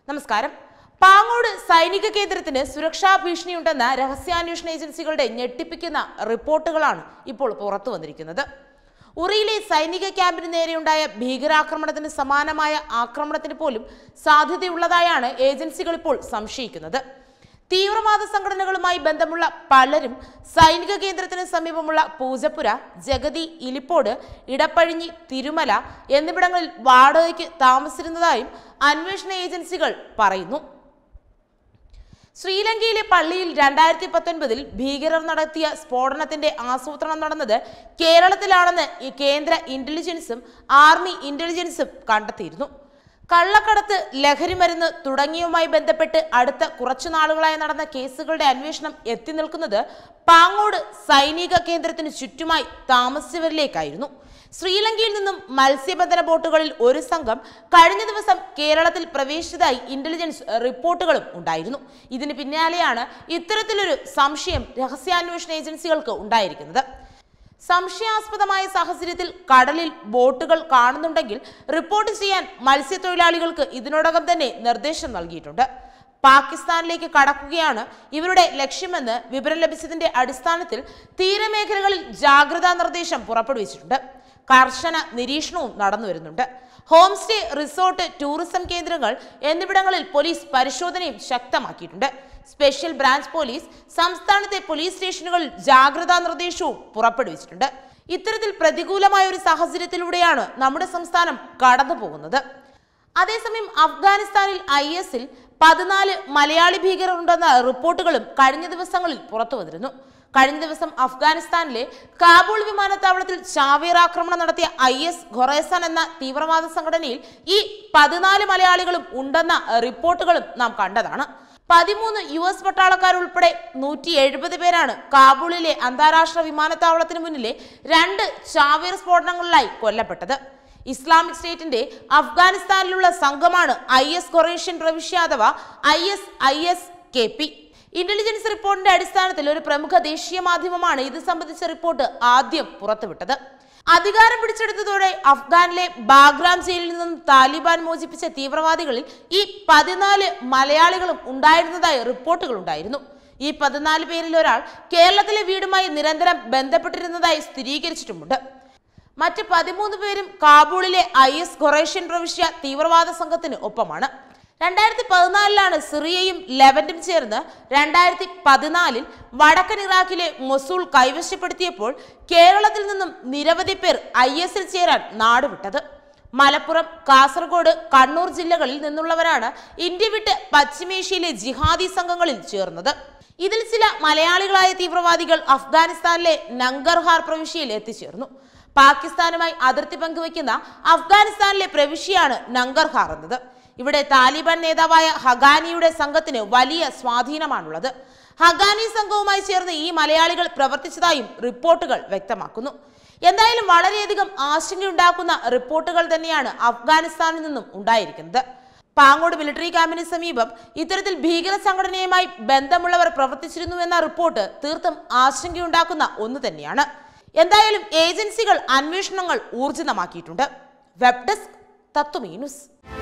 നമസ്കാരം പാങ്ങോട് സൈനിക കേന്ദ്രത്തിന് സുരക്ഷാ ഭീഷണിയുണ്ടെന്ന രഹസ്യാന്വേഷണ ഏജൻസികളുടെ ഞെട്ടിപ്പിക്കുന്ന റിപ്പോർട്ടുകളാണ് ഇപ്പോൾ പുറത്തു വന്നിരിക്കുന്നത് ഉറിയിലെ സൈനിക ക്യാമ്പിന് നേരെയുണ്ടായ ഭീകരാക്രമണത്തിന് സമാനമായ ആക്രമണത്തിന് പോലും സാധ്യതയുള്ളതായാണ് ഏജൻസികൾ ഇപ്പോൾ സംശയിക്കുന്നത് തീവ്രവാദ സംഘടനകളുമായി ബന്ധമുള്ള പലരും സൈനിക കേന്ദ്രത്തിന് സമീപമുള്ള പൂജപ്പുര ജഗതി ഇലിപ്പോട് ഇടപ്പഴിഞ്ഞി തിരുമല എന്നിവിടങ്ങളിൽ വാടകയ്ക്ക് താമസിച്ചിരുന്നതായും അന്വേഷണ ഏജൻസികൾ പറയുന്നു ശ്രീലങ്കയിലെ പള്ളിയിൽ രണ്ടായിരത്തി പത്തൊൻപതിൽ ഭീകരർ നടത്തിയ സ്ഫോടനത്തിന്റെ ആസൂത്രണം നടന്നത് കേരളത്തിലാണെന്ന് ഈ കേന്ദ്ര ഇന്റലിജൻസും ആർമി ഇന്റലിജൻസും കണ്ടെത്തിയിരുന്നു കള്ളക്കടത്ത് ലഹരിമരുന്ന് തുടങ്ങിയവുമായി ബന്ധപ്പെട്ട് അടുത്ത കുറച്ചു നാളുകളായി നടന്ന കേസുകളുടെ അന്വേഷണം എത്തി നിൽക്കുന്നത് പാങ്ങോട് സൈനിക കേന്ദ്രത്തിന് ചുറ്റുമായി താമസിച്ചവരിലേക്കായിരുന്നു ശ്രീലങ്കയിൽ നിന്നും മത്സ്യബന്ധന ബോട്ടുകളിൽ ഒരു സംഘം കഴിഞ്ഞ ദിവസം കേരളത്തിൽ പ്രവേശിച്ചതായി ഇന്റലിജൻസ് റിപ്പോർട്ടുകളും ഉണ്ടായിരുന്നു ഇതിന് പിന്നാലെയാണ് ഇത്തരത്തിലൊരു സംശയം രഹസ്യാന്വേഷണ ഏജൻസികൾക്ക് ഉണ്ടായിരിക്കുന്നത് സംശയാസ്പദമായ സാഹചര്യത്തിൽ കടലിൽ ബോട്ടുകൾ കാണുന്നുണ്ടെങ്കിൽ റിപ്പോർട്ട് ചെയ്യാൻ മത്സ്യത്തൊഴിലാളികൾക്ക് ഇതിനോടകം തന്നെ നിർദ്ദേശം നൽകിയിട്ടുണ്ട് പാകിസ്ഥാനിലേക്ക് കടക്കുകയാണ് ഇവരുടെ ലക്ഷ്യമെന്ന് വിവരം ലഭിച്ചതിന്റെ അടിസ്ഥാനത്തിൽ തീരമേഖലകളിൽ ജാഗ്രതാ നിർദ്ദേശം പുറപ്പെടുവിച്ചിട്ടുണ്ട് കർശന നിരീക്ഷണവും നടന്നു വരുന്നുണ്ട് ഹോം സ്റ്റേ റിസോർട്ട് ടൂറിസം കേന്ദ്രങ്ങൾ എന്നിവിടങ്ങളിൽ പോലീസ് പരിശോധനയും ശക്തമാക്കിയിട്ടുണ്ട് സ്പെഷ്യൽ ബ്രാഞ്ച് പോലീസ് സംസ്ഥാനത്തെ പോലീസ് സ്റ്റേഷനുകളിൽ ജാഗ്രതാ നിർദ്ദേശവും പുറപ്പെടുവിച്ചിട്ടുണ്ട് ഇത്തരത്തിൽ പ്രതികൂലമായ ഒരു സാഹചര്യത്തിലൂടെയാണ് നമ്മുടെ സംസ്ഥാനം കടന്നു പോകുന്നത് അതേസമയം അഫ്ഗാനിസ്ഥാനിൽ ഐ എസിൽ പതിനാല് മലയാളി ഭീകരരുണ്ടെന്ന റിപ്പോർട്ടുകളും കഴിഞ്ഞ ദിവസങ്ങളിൽ പുറത്തു വന്നിരുന്നു കഴിഞ്ഞ ദിവസം അഫ്ഗാനിസ്ഥാനിലെ കാബൂൾ വിമാനത്താവളത്തിൽ ചാവേർ ആക്രമണം നടത്തിയ ഐ എസ് ഖൊറേസാൻ എന്ന തീവ്രവാദ സംഘടനയിൽ ഈ പതിനാല് മലയാളികളും ഉണ്ടെന്ന റിപ്പോർട്ടുകളും നാം കണ്ടതാണ് പതിമൂന്ന് യു എസ് പട്ടാളക്കാരുൾപ്പെടെ നൂറ്റി എഴുപത് പേരാണ് കാബൂളിലെ അന്താരാഷ്ട്ര വിമാനത്താവളത്തിന് മുന്നിലെ രണ്ട് ചാവേർ സ്ഫോടനങ്ങളിലായി കൊല്ലപ്പെട്ടത് ഇസ്ലാമിക് സ്റ്റേറ്റിന്റെ അഫ്ഗാനിസ്ഥാനിലുള്ള സംഘമാണ് ഐ എസ് കൊറേഷ്യൻ പ്രവിശ്യ അഥവാ I S I S K P intelligence റിപ്പോർട്ടിന്റെ അടിസ്ഥാനത്തിൽ ഒരു പ്രമുഖ ദേശീയ മാധ്യമമാണ് ഇത് സംബന്ധിച്ച റിപ്പോർട്ട് ആദ്യം പുറത്തുവിട്ടത് അധികാരം പിടിച്ചെടുത്തതോടെ അഫ്ഗാനിലെ ബാഗ്രാം ജയിലിൽ നിന്നും താലിബാൻ മോചിപ്പിച്ച തീവ്രവാദികളിൽ ഈ പതിനാല് മലയാളികളും ഉണ്ടായിരുന്നതായി റിപ്പോർട്ടുകൾ ഉണ്ടായിരുന്നു ഈ പതിനാല് പേരിൽ ഒരാൾ കേരളത്തിലെ വീടുമായി നിരന്തരം ബന്ധപ്പെട്ടിരുന്നതായി സ്ഥിരീകരിച്ചിട്ടുമുണ്ട് മറ്റ് പതിമൂന്ന് പേരും കാബൂളിലെ ഐ എസ് ഖൊറേഷ്യൻ പ്രവിശ്യ തീവ്രവാദ സംഘത്തിന് ഒപ്പമാണ് രണ്ടായിരത്തി പതിനാലിലാണ് സിറിയയും ലെവന്റും ചേർന്ന് രണ്ടായിരത്തി പതിനാലിൽ വടക്കൻ ഇറാഖിലെ മൊസൂൾ കൈവശപ്പെടുത്തിയപ്പോൾ കേരളത്തിൽ നിന്നും നിരവധി പേർ ഐ എസിൽ ചേരാൻ നാടുവിട്ടത് മലപ്പുറം കാസർഗോഡ് കണ്ണൂർ ജില്ലകളിൽ നിന്നുള്ളവരാണ് ഇന്ത്യ വിട്ട് പശ്ചിമേഷ്യയിലെ ജിഹാദി സംഘങ്ങളിൽ ചേർന്നത് ഇതിൽ ചില മലയാളികളായ തീവ്രവാദികൾ അഫ്ഗാനിസ്ഥാനിലെ നങ്കർഹാർ പ്രവിശ്യയിൽ എത്തിച്ചേർന്നു പാകിസ്ഥാനുമായി അതിർത്തി പങ്കുവയ്ക്കുന്ന അഫ്ഗാനിസ്ഥാനിലെ പ്രവിശ്യയാണ് നങ്കർഹാർ എന്നത് ഇവിടെ താലിബാൻ നേതാവായ ഹഗാനിയുടെ സംഘത്തിന് വലിയ സ്വാധീനമാണുള്ളത് ഹഗാനി സംഘവുമായി ചേർന്ന് ഈ മലയാളികൾ പ്രവർത്തിച്ചതായും റിപ്പോർട്ടുകൾ വ്യക്തമാക്കുന്നു എന്തായാലും വളരെയധികം ആശങ്കയുണ്ടാക്കുന്ന റിപ്പോർട്ടുകൾ തന്നെയാണ് അഫ്ഗാനിസ്ഥാനിൽ നിന്നും ഉണ്ടായിരിക്കുന്നത് പാങ്ങോട് മിലിറ്ററി ക്യാമ്പിന് സമീപം ഇത്തരത്തിൽ ഭീകര സംഘടനയുമായി ബന്ധമുള്ളവർ പ്രവർത്തിച്ചിരുന്നു എന്ന റിപ്പോർട്ട് തീർത്തും ആശങ്കയുണ്ടാക്കുന്ന ഒന്ന് തന്നെയാണ് എന്തായാലും ഏജൻസികൾ അന്വേഷണങ്ങൾ ഊർജിതമാക്കിയിട്ടുണ്ട് വെബ് ഡെസ്ക് തത്വമീ ന്യൂസ്